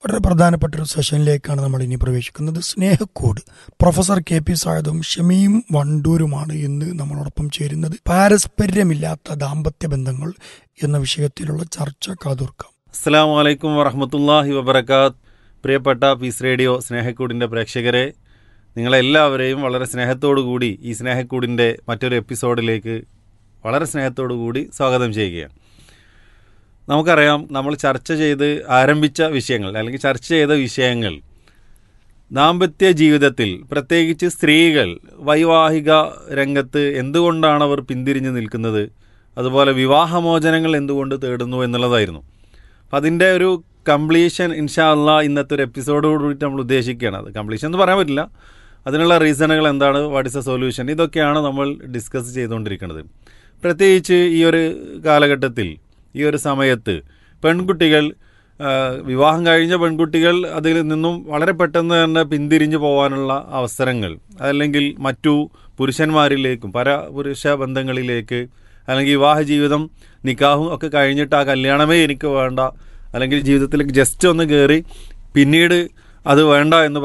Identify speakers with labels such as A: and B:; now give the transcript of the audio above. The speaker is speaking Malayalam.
A: വളരെ പ്രധാനപ്പെട്ട ഒരു സെഷനിലേക്കാണ് നമ്മൾ ഇനി പ്രവേശിക്കുന്നത് സ്നേഹക്കോട് പ്രൊഫസർ കെ പി സായദും ഷമീം വണ്ടൂരുമാണ് ഇന്ന് നമ്മളോടൊപ്പം ചേരുന്നത് പാരസ്പര്യമില്ലാത്ത ദാമ്പത്യ ബന്ധങ്ങൾ എന്ന വിഷയത്തിലുള്ള ചർച്ച കാതോർക്കാം
B: അസ്സാം വലൈക്കും വറഹമത്തല്ലാഹി വബർക്കാത്ത് പ്രിയപ്പെട്ട പീസ് റേഡിയോ സ്നേഹക്കൂടിൻ്റെ പ്രേക്ഷകരെ നിങ്ങളെല്ലാവരെയും വളരെ സ്നേഹത്തോടു കൂടി ഈ സ്നേഹക്കൂടിൻ്റെ മറ്റൊരു എപ്പിസോഡിലേക്ക് വളരെ സ്നേഹത്തോടു കൂടി സ്വാഗതം ചെയ്യുകയാണ് നമുക്കറിയാം നമ്മൾ ചർച്ച ചെയ്ത് ആരംഭിച്ച വിഷയങ്ങൾ അല്ലെങ്കിൽ ചർച്ച ചെയ്ത വിഷയങ്ങൾ ദാമ്പത്യ ജീവിതത്തിൽ പ്രത്യേകിച്ച് സ്ത്രീകൾ വൈവാഹിക രംഗത്ത് എന്തുകൊണ്ടാണ് അവർ പിന്തിരിഞ്ഞു നിൽക്കുന്നത് അതുപോലെ വിവാഹമോചനങ്ങൾ എന്തുകൊണ്ട് തേടുന്നു എന്നുള്ളതായിരുന്നു അപ്പം അതിൻ്റെ ഒരു കംപ്ലീഷൻ ഇൻഷാ അള്ളാ ഇന്നത്തെ ഒരു എപ്പിസോഡോട് കൂടിയിട്ട് നമ്മൾ ഉദ്ദേശിക്കുകയാണ് അത് കംപ്ലീഷൻ എന്ന് പറയാൻ പറ്റില്ല അതിനുള്ള റീസണുകൾ എന്താണ് വാട്ട് ഇസ് എ സൊല്യൂഷൻ ഇതൊക്കെയാണ് നമ്മൾ ഡിസ്കസ് ചെയ്തുകൊണ്ടിരിക്കുന്നത് പ്രത്യേകിച്ച് ഈ ഒരു കാലഘട്ടത്തിൽ ഈ ഒരു സമയത്ത് പെൺകുട്ടികൾ ആ, വിവാഹം കഴിഞ്ഞ പെൺകുട്ടികൾ അതിൽ നിന്നും വളരെ പെട്ടെന്ന് തന്നെ പിന്തിരിഞ്ഞു പോകാനുള്ള അവസരങ്ങൾ അല്ലെങ്കിൽ മറ്റു പുരുഷന്മാരിലേക്കും പരപുരുഷ ബന്ധങ്ങളിലേക്ക് അല്ലെങ്കിൽ വിവാഹ ജീവിതം നിക്കാഹും ഒക്കെ കഴിഞ്ഞിട്ട് ആ കല്യാണമേ എനിക്ക് വേണ്ട അല്ലെങ്കിൽ ജീവിതത്തിലേക്ക് ജസ്റ്റ് ഒന്ന് കയറി പിന്നീട് അത് വേണ്ട എന്ന്